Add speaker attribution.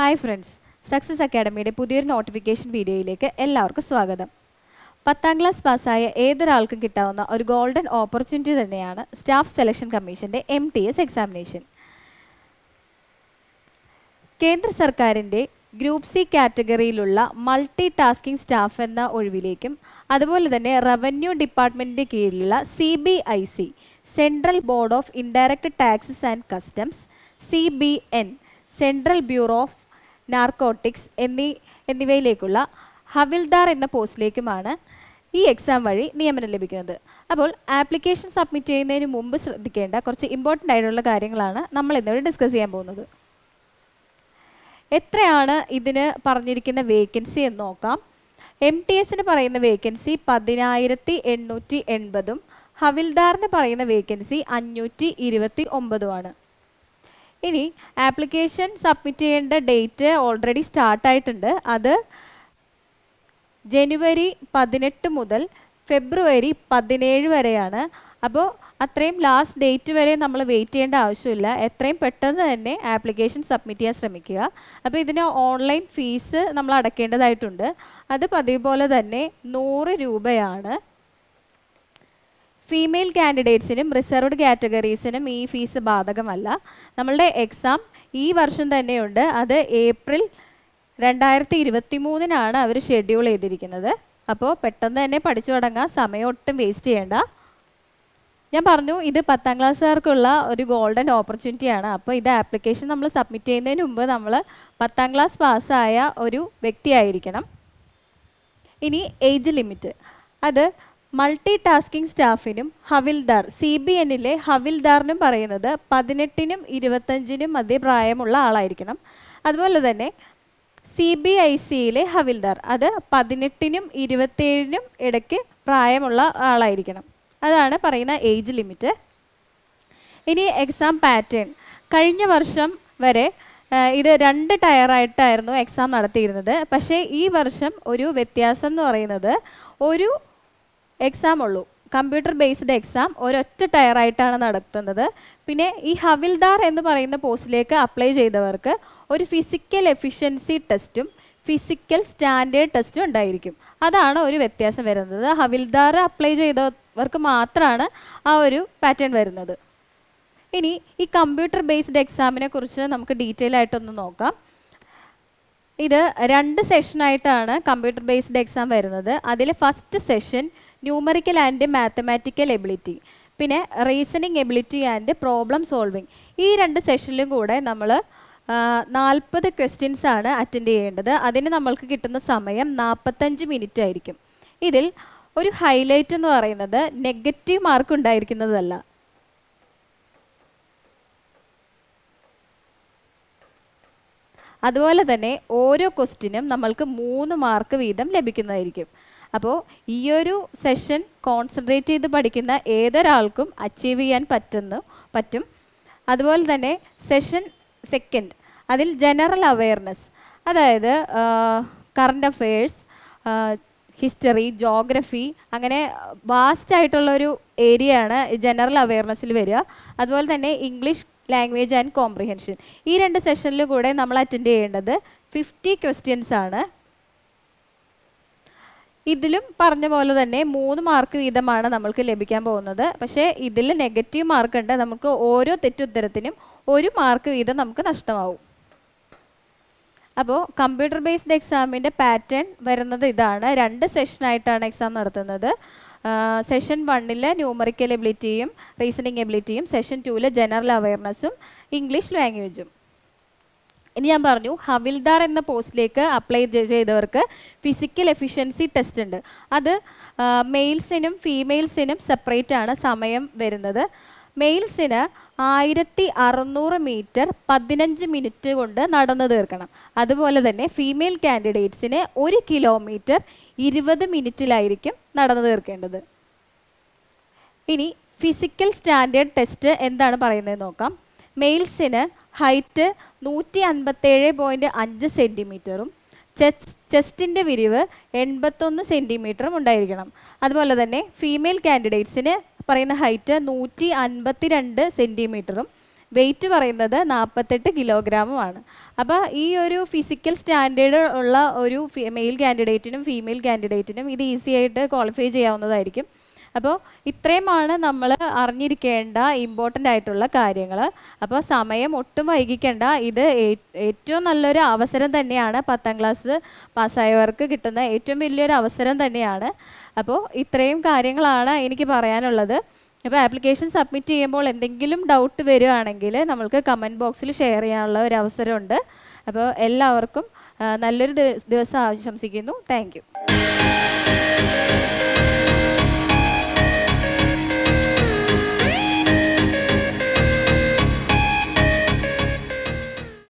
Speaker 1: hi friends success അക്കാഡമിയുടെ പുതിയൊരു notification വീഡിയോയിലേക്ക് എല്ലാവർക്കും സ്വാഗതം പത്താം ക്ലാസ് പാസ്സായ ഏതൊരാൾക്കും കിട്ടാവുന്ന ഒരു ഗോൾഡൻ ഓപ്പർച്യൂണിറ്റി തന്നെയാണ് സ്റ്റാഫ് സെലക്ഷൻ കമ്മീഷൻ്റെ എം ടി എസ് എക്സാമിനേഷൻ കേന്ദ്ര സർക്കാരിൻ്റെ ഗ്രൂപ്പ് സി കാറ്റഗറിയിലുള്ള മൾട്ടി ടാസ്കിംഗ് സ്റ്റാഫ് എന്ന ഒഴിവിലേക്കും അതുപോലെ തന്നെ റവന്യൂ ഡിപ്പാർട്ട്മെൻറ്റിൻ്റെ കീഴിലുള്ള C B I C central board of indirect taxes and customs C B N central bureau of narcotics എന്നീ എന്നിവയിലേക്കുള്ള ഹവിൽദാർ എന്ന പോസ്റ്റിലേക്കുമാണ് ഈ എക്സാം വഴി നിയമനം ലഭിക്കുന്നത് അപ്പോൾ ആപ്ലിക്കേഷൻ സബ്മിറ്റ് ചെയ്യുന്നതിന് മുമ്പ് ശ്രദ്ധിക്കേണ്ട കുറച്ച് ഇമ്പോർട്ടൻ്റ് ആയിട്ടുള്ള കാര്യങ്ങളാണ് നമ്മൾ ഇന്നിവിടെ ഡിസ്കസ് ചെയ്യാൻ പോകുന്നത് എത്രയാണ് ഇതിന് പറഞ്ഞിരിക്കുന്ന വേക്കൻസി എന്ന് നോക്കാം എം ടി എസിന് പറയുന്ന വേക്കൻസി പതിനായിരത്തി എണ്ണൂറ്റി എൺപതും ഹവിൽദാറിന് പറയുന്ന വേക്കൻസി അഞ്ഞൂറ്റി ഇരുപത്തി ഒമ്പതുമാണ് ഇനി ആപ്ലിക്കേഷൻ സബ്മിറ്റ് ചെയ്യേണ്ട ഡേറ്റ് ഓൾറെഡി സ്റ്റാർട്ടായിട്ടുണ്ട് അത് ജനുവരി പതിനെട്ട് മുതൽ ഫെബ്രുവരി പതിനേഴ് വരെയാണ് അപ്പോൾ അത്രയും ലാസ്റ്റ് ഡേറ്റ് വരെ നമ്മൾ വെയിറ്റ് ചെയ്യേണ്ട ആവശ്യമില്ല എത്രയും പെട്ടെന്ന് തന്നെ ആപ്ലിക്കേഷൻ സബ്മിറ്റ് ചെയ്യാൻ ശ്രമിക്കുക അപ്പോൾ ഇതിന് ഓൺലൈൻ ഫീസ് നമ്മൾ അടയ്ക്കേണ്ടതായിട്ടുണ്ട് അത് പതിവ് പോലെ തന്നെ നൂറ് രൂപയാണ് ഫീമെയിൽ കാൻഡിഡേറ്റ്സിനും റിസർവ്ഡ് കാറ്റഗറീസിനും ഈ ഫീസ് ബാധകമല്ല നമ്മളുടെ എക്സാം ഈ വർഷം തന്നെയുണ്ട് അത് ഏപ്രിൽ രണ്ടായിരത്തി ഇരുപത്തി മൂന്നിനാണ് അവർ ഷെഡ്യൂൾ ചെയ്തിരിക്കുന്നത് അപ്പോൾ പെട്ടെന്ന് തന്നെ പഠിച്ചു തുടങ്ങാൻ സമയം ഒട്ടും വേസ്റ്റ് ചെയ്യേണ്ട ഞാൻ പറഞ്ഞു ഇത് പത്താം ക്ലാസ്സുകാർക്കുള്ള ഒരു ഗോൾഡൻ ഓപ്പർച്യൂണിറ്റിയാണ് അപ്പോൾ ഇത് ആപ്ലിക്കേഷൻ നമ്മൾ സബ്മിറ്റ് ചെയ്യുന്നതിന് മുമ്പ് നമ്മൾ പത്താം ക്ലാസ് പാസ്സായ ഒരു വ്യക്തിയായിരിക്കണം ഇനി ഏജ് ലിമിറ്റ് അത് മൾട്ടി ടാസ്കിംഗ് സ്റ്റാഫിനും ഹവിൽദാർ സി ബി എന്നിലെ ഹവിൽദാറിനും പറയുന്നത് പതിനെട്ടിനും ഇരുപത്തഞ്ചിനും മധ്യ പ്രായമുള്ള ആളായിരിക്കണം അതുപോലെ തന്നെ സി ബി ഐ സിയിലെ ഹവിൽദാർ അത് പതിനെട്ടിനും ഇരുപത്തേഴിനും ഇടയ്ക്ക് പ്രായമുള്ള ആളായിരിക്കണം അതാണ് പറയുന്ന ഏജ് ലിമിറ്റ് ഇനി എക്സാം പാറ്റേൺ കഴിഞ്ഞ വർഷം വരെ ആ, ഇത് രണ്ട് ടയറായിട്ടായിരുന്നു എക്സാം നടത്തിയിരുന്നത് പക്ഷേ ഈ വർഷം ഒരു വ്യത്യാസം എന്ന് പറയുന്നത് ഒരു എക്സാം ഉള്ളൂ കമ്പ്യൂട്ടർ ബേസ്ഡ് എക്സാം ഒരൊറ്റ ടയറായിട്ടാണ് നടത്തുന്നത് പിന്നെ ഈ ഹവിൽദാർ എന്ന് പറയുന്ന പോസ്റ്റിലേക്ക് അപ്ലൈ ചെയ്തവർക്ക് ഒരു ഫിസിക്കൽ എഫിഷ്യൻസി ടെസ്റ്റും ഫിസിക്കൽ സ്റ്റാൻഡേർഡ് ടെസ്റ്റും ഉണ്ടായിരിക്കും അതാണ് ഒരു വ്യത്യാസം വരുന്നത് ഹവിൽദാർ അപ്ലൈ ചെയ്തവർക്ക് മാത്രമാണ് ആ ഒരു പാറ്റേൺ വരുന്നത് ഇനി ഈ കമ്പ്യൂട്ടർ ബേസ്ഡ് എക്സാമിനെ കുറിച്ച് നമുക്ക് ഡീറ്റെയിൽ ആയിട്ടൊന്ന് നോക്കാം ഇത് രണ്ട് സെഷനായിട്ടാണ് കമ്പ്യൂട്ടർ ബേസ്ഡ് എക്സാം വരുന്നത് അതിൽ first session numerical and mathematical ability പിന്നെ reasoning ability and problem solving ഈ രണ്ട് സെഷനിലും കൂടെ നമ്മൾ നാൽപ്പത് ക്വസ്റ്റ്യൻസ് ആണ് അറ്റൻഡ് ചെയ്യേണ്ടത് അതിന് നമ്മൾക്ക് കിട്ടുന്ന സമയം നാൽപ്പത്തഞ്ച് മിനിറ്റ് ആയിരിക്കും ഇതിൽ ഒരു ഹൈലൈറ്റ് എന്ന് പറയുന്നത് നെഗറ്റീവ് മാർക്ക് ഉണ്ടായിരിക്കുന്നതല്ല അതുപോലെ തന്നെ ഓരോ ക്വസ്റ്റിനും നമ്മൾക്ക് മൂന്ന് മാർക്ക് വീതം ലഭിക്കുന്നതായിരിക്കും അപ്പോൾ ഈ ഒരു സെഷൻ കോൺസെൻട്രേറ്റ് ചെയ്ത് പഠിക്കുന്ന ഏതൊരാൾക്കും അച്ചീവ് ചെയ്യാൻ പറ്റുന്നു പറ്റും അതുപോലെ തന്നെ സെഷൻ സെക്കൻഡ് അതിൽ ജനറൽ അവെയർനെസ് അതായത് കറണ്ട് അഫെയർസ് ഹിസ്റ്ററി ജോഗ്രഫി അങ്ങനെ വാസ്റ്റ് ആയിട്ടുള്ളൊരു ഏരിയയാണ് ജനറൽ അവെയർനെസ്സിൽ വരിക അതുപോലെ തന്നെ ഇംഗ്ലീഷ് ലാംഗ്വേജ് ആൻഡ് കോംപ്രിഹെൻഷൻ ഈ രണ്ട് സെഷനിലും കൂടെ നമ്മൾ അറ്റൻഡ് ചെയ്യേണ്ടത് ഫിഫ്റ്റി ക്വസ്റ്റ്യൻസ് ആണ് ഇതിലും പറഞ്ഞ പോലെ തന്നെ മൂന്ന് മാർക്ക് വീതമാണ് നമ്മൾക്ക് ലഭിക്കാൻ പോകുന്നത് പക്ഷേ ഇതിൽ നെഗറ്റീവ് മാർക്ക് ഉണ്ട് നമുക്ക് ഓരോ തെറ്റുത്തരത്തിനും ഒരു മാർക്ക് വീതം നമുക്ക് നഷ്ടമാവും അപ്പോൾ കമ്പ്യൂട്ടർ ബേസ്ഡ് എക്സാമിൻ്റെ പാറ്റേൺ വരുന്നത് ഇതാണ് രണ്ട് സെഷനായിട്ടാണ് എക്സാം നടത്തുന്നത് സെഷൻ വണ്ണിൽ ന്യൂമറിക്കൽ എബിലിറ്റിയും റീസണിങ് എബിലിറ്റിയും സെഷൻ ടൂവിൽ ജനറൽ അവയർനെസ്സും ഇംഗ്ലീഷ് ലാംഗ്വേജും ഇനി ഞാൻ പറഞ്ഞു ഹവിൽദാർ എന്ന പോസ്റ്റിലേക്ക് അപ്ലൈ ചെയ്തവർക്ക് ഫിസിക്കൽ എഫിഷ്യൻസി ടെസ്റ്റ് ഉണ്ട് അത് മെയിൽസിനും ഫീമെയിൽസിനും സെപ്പറേറ്റ് ആണ് സമയം വരുന്നത് മെയിൽസിന് ആയിരത്തി അറുന്നൂറ് മീറ്റർ പതിനഞ്ച് മിനിറ്റ് കൊണ്ട് നടന്നു തീർക്കണം അതുപോലെ തന്നെ ഫീമെയിൽ കാൻഡിഡേറ്റ്സിന് ഒരു കിലോമീറ്റർ ഇരുപത് മിനിറ്റിലായിരിക്കും നടന്നു തീർക്കേണ്ടത് ഇനി ഫിസിക്കൽ സ്റ്റാൻഡേർഡ് ടെസ്റ്റ് എന്താണ് പറയുന്നത് നോക്കാം മെയിൽസിന് ഹൈറ്റ് നൂറ്റി അൻപത്തേഴ് പോയിൻറ്റ് അഞ്ച് സെൻറ്റിമീറ്ററും ചെസ് ചെസ്റ്റിൻ്റെ വിരിവ് എൺപത്തൊന്ന് സെൻറ്റിമീറ്ററും ഉണ്ടായിരിക്കണം അതുപോലെ തന്നെ ഫീമെയിൽ കാൻഡിഡേറ്റ്സിന് പറയുന്ന ഹൈറ്റ് നൂറ്റി അൻപത്തി രണ്ട് സെൻറ്റിമീറ്ററും വെയിറ്റ് പറയുന്നത് നാൽപ്പത്തെട്ട് കിലോഗ്രാമുമാണ് അപ്പോൾ ഈ ഒരു ഫിസിക്കൽ സ്റ്റാൻഡേർഡ് ഉള്ള ഒരു മെയിൽ കാൻഡിഡേറ്റിനും ഫീമെയിൽ കാൻഡിഡേറ്റിനും ഇത് ഈസി ആയിട്ട് ക്വാളിഫൈ ചെയ്യാവുന്നതായിരിക്കും അപ്പോൾ ഇത്രയുമാണ് നമ്മൾ അറിഞ്ഞിരിക്കേണ്ട ഇമ്പോർട്ടൻ്റ് ആയിട്ടുള്ള കാര്യങ്ങൾ അപ്പോൾ സമയം ഒട്ടും വൈകിക്കേണ്ട ഇത് ഏ- ഏറ്റവും നല്ലൊരു അവസരം തന്നെയാണ് പത്താം ക്ലാസ് പാസ്സായവർക്ക് കിട്ടുന്ന ഏറ്റവും വലിയൊരു അവസരം തന്നെയാണ് അപ്പോൾ ഇത്രയും കാര്യങ്ങളാണ് എനിക്ക് പറയാനുള്ളത് അപ്പോൾ ആപ്ലിക്കേഷൻ സബ്മിറ്റ് ചെയ്യുമ്പോൾ എന്തെങ്കിലും ഡൗട്ട് വരികയാണെങ്കിൽ നമ്മൾക്ക് കമൻറ്റ് ബോക്സിൽ ഷെയർ ചെയ്യാനുള്ള ഒരു അവസരമുണ്ട് അപ്പോൾ എല്ലാവർക്കും ആ, നല്ലൊരു ദിവ- ദിവസം ആശംസിക്കുന്നു താങ്ക് യു